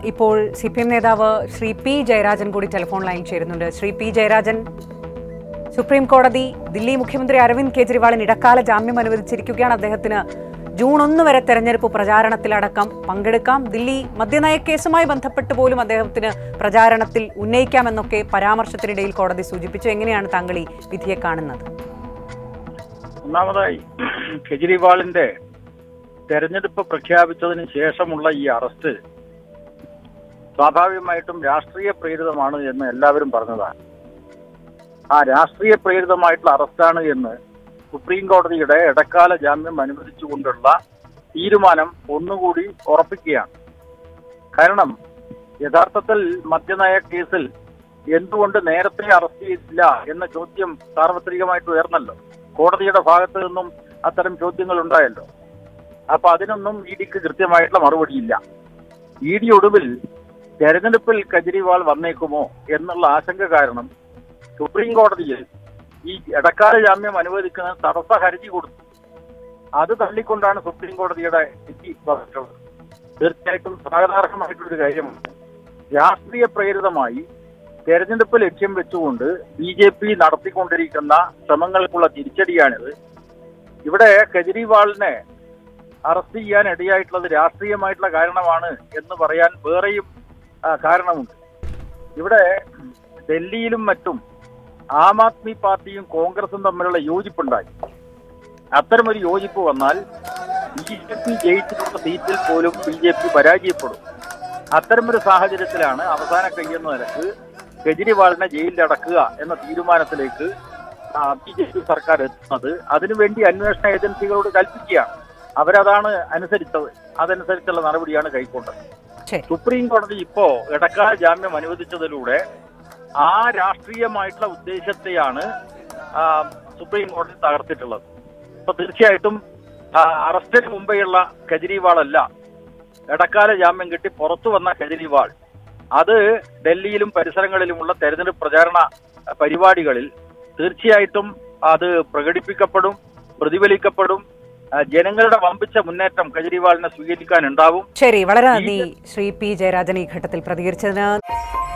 ഇപ്പോൾ C P M നേതാവ് Shri P Jayarajan കൂടി ടെലിഫോൺ ലൈനിൽ ചേരുന്നുണ്ട് ശ്രീ പി ജയരാജൻ സുപ്രീം കോടതി ദില്ലി മുഖ്യമന്ത്രി അരവിന്ദ് കെജ്രിവാളിന് ഇടക്കാല ജാമ്യം അനുവദിച്ചിരിക്കുകയാണ് അദ്ദേഹത്തിന് ജൂൺ ഒന്ന് വരെ തെരഞ്ഞെടുപ്പ് പ്രചാരണത്തിലടക്കം പങ്കെടുക്കാം ദില്ലി മദ്യനയ കേസുമായി ബന്ധപ്പെട്ട് പോലും അദ്ദേഹത്തിന് പ്രചാരണത്തിൽ ഉന്നയിക്കാമെന്നൊക്കെ പരാമർശത്തിനിടയിൽ കോടതി സൂചിപ്പിച്ചു എങ്ങനെയാണ് താങ്കൾ ഈ വിധിയെ കാണുന്നത് ഒന്നാമതായി കെജ്രിവാളിന്റെ തെരഞ്ഞെടുപ്പ് പ്രഖ്യാപിച്ചതിന് ശേഷമുള്ള ഈ അറസ്റ്റ് സ്വാഭാവികമായിട്ടും രാഷ്ട്രീയ പ്രേരിതമാണ് എന്ന് എല്ലാവരും പറഞ്ഞതാണ് ആ രാഷ്ട്രീയ പ്രേരിതമായിട്ടുള്ള അറസ്റ്റാണ് എന്ന് സുപ്രീം കോടതിയുടെ ഇടക്കാല ജാമ്യം അനുവദിച്ചുകൊണ്ടുള്ള തീരുമാനം ഒന്നുകൂടി ഉറപ്പിക്കുകയാണ് കാരണം യഥാർത്ഥത്തിൽ മദ്യനയ കേസിൽ എന്തുകൊണ്ട് നേരത്തെ അറസ്റ്റ് ചെയ്തില്ല എന്ന ചോദ്യം സാർവത്രികമായിട്ട് ഉയർന്നല്ലോ കോടതിയുടെ ഭാഗത്ത് നിന്നും അത്തരം ചോദ്യങ്ങൾ ഉണ്ടായല്ലോ അപ്പൊ അതിനൊന്നും ഇ ഡിക്ക് കൃത്യമായിട്ടുള്ള മറുപടിയില്ല ഇ ഡി ഒടുവിൽ തെരഞ്ഞെടുപ്പിൽ കെജ്രിവാൾ വന്നേക്കുമോ എന്നുള്ള ആശങ്ക കാരണം സുപ്രീം കോടതിയിൽ ഈ ഇടക്കാല ജാമ്യം അനുവദിക്കുന്ന തടസ്സ ഹർജി കൊടുത്തു അത് തള്ളിക്കൊണ്ടാണ് സുപ്രീം കോടതിയുടെ വിധി വന്നിട്ടുള്ളത് തീർച്ചയായിട്ടും സ്വാഗതാർഹമായിട്ടൊരു കാര്യമാണ് രാഷ്ട്രീയ പ്രേരിതമായി തെരഞ്ഞെടുപ്പ് ലക്ഷ്യം വെച്ചുകൊണ്ട് ബി ജെ പി നടത്തിക്കൊണ്ടിരിക്കുന്ന ശ്രമങ്ങൾക്കുള്ള തിരിച്ചടിയാണിത് ഇവിടെ കെജ്രിവാളിനെ അറസ്റ്റ് ചെയ്യാൻ ഇടയായിട്ടുള്ളത് രാഷ്ട്രീയമായിട്ടുള്ള കാരണമാണ് എന്ന് പറയാൻ വേറെയും ആ, കാരണമുണ്ട് ഇവിടെ ഡൽഹിയിലും മറ്റും ആം ആദ്മി പാർട്ടിയും കോൺഗ്രസും തമ്മിലുള്ള യോജിപ്പുണ്ടായി അത്തരമൊരു യോജിപ്പ് വന്നാൽ ബി ജെ പി ജയിച്ചിട്ടുള്ള സീറ്റിൽ പോലും ബി ജെ പി പരാജയപ്പെടും അത്തരമൊരു സാഹചര്യത്തിലാണ് അവസാന കയ്യെന്ന നിലക്ക് കെജ്രിവാളിനെ ജയിലിലടക്കുക എന്ന തീരുമാനത്തിലേക്ക് ബി ജെ പി സർക്കാർ എത്തുന്നത് അതിനുവേണ്ടി അന്വേഷണ ഏജൻസികളോട് കൽപ്പിക്കുകയാണ് അവരതാണ് അനുസരിച്ചത് അതനുസരിച്ചുള്ള നടപടിയാണ് കൈക്കൊണ്ടത് ശരി സുപ്രീം കോടതി ഇപ്പോ ഇടക്കാല ജാമ്യം അനുവദിച്ചതിലൂടെ ആ രാഷ്ട്രീയമായിട്ടുള്ള ഉദ്ദേശത്തെയാണ് ആ, സുപ്രീം കോടതി തകർത്തിട്ടുള്ളത് അപ്പൊ തീർച്ചയായിട്ടും ആ, അറസ്റ്റിന് മുമ്പെയുള്ള കെജ്രിവാൾ അല്ല ഇടക്കാല ജാമ്യം കിട്ടി പുറത്തു വന്ന കെജ്രിവാൾ അത് ഡൽഹിയിലും പരിസരങ്ങളിലുമുള്ള തെരഞ്ഞെടുപ്പ് പ്രചാരണ ആ, പരിപാടികളിൽ തീർച്ചയായിട്ടും അത് പ്രകടിപ്പിക്കപ്പെടും പ്രതിഫലിക്കപ്പെടും ആ, ജനങ്ങളുടെ വമ്പിച്ച മുന്നേറ്റം കെജ്രിവാളിനെ സ്വീകരിക്കാനുണ്ടാവും ശരി വളരെ നന്ദി ശ്രീ പി ജയരാജൻ ഈ ഘട്ടത്തിൽ പ്രതികരിച്ചതിന്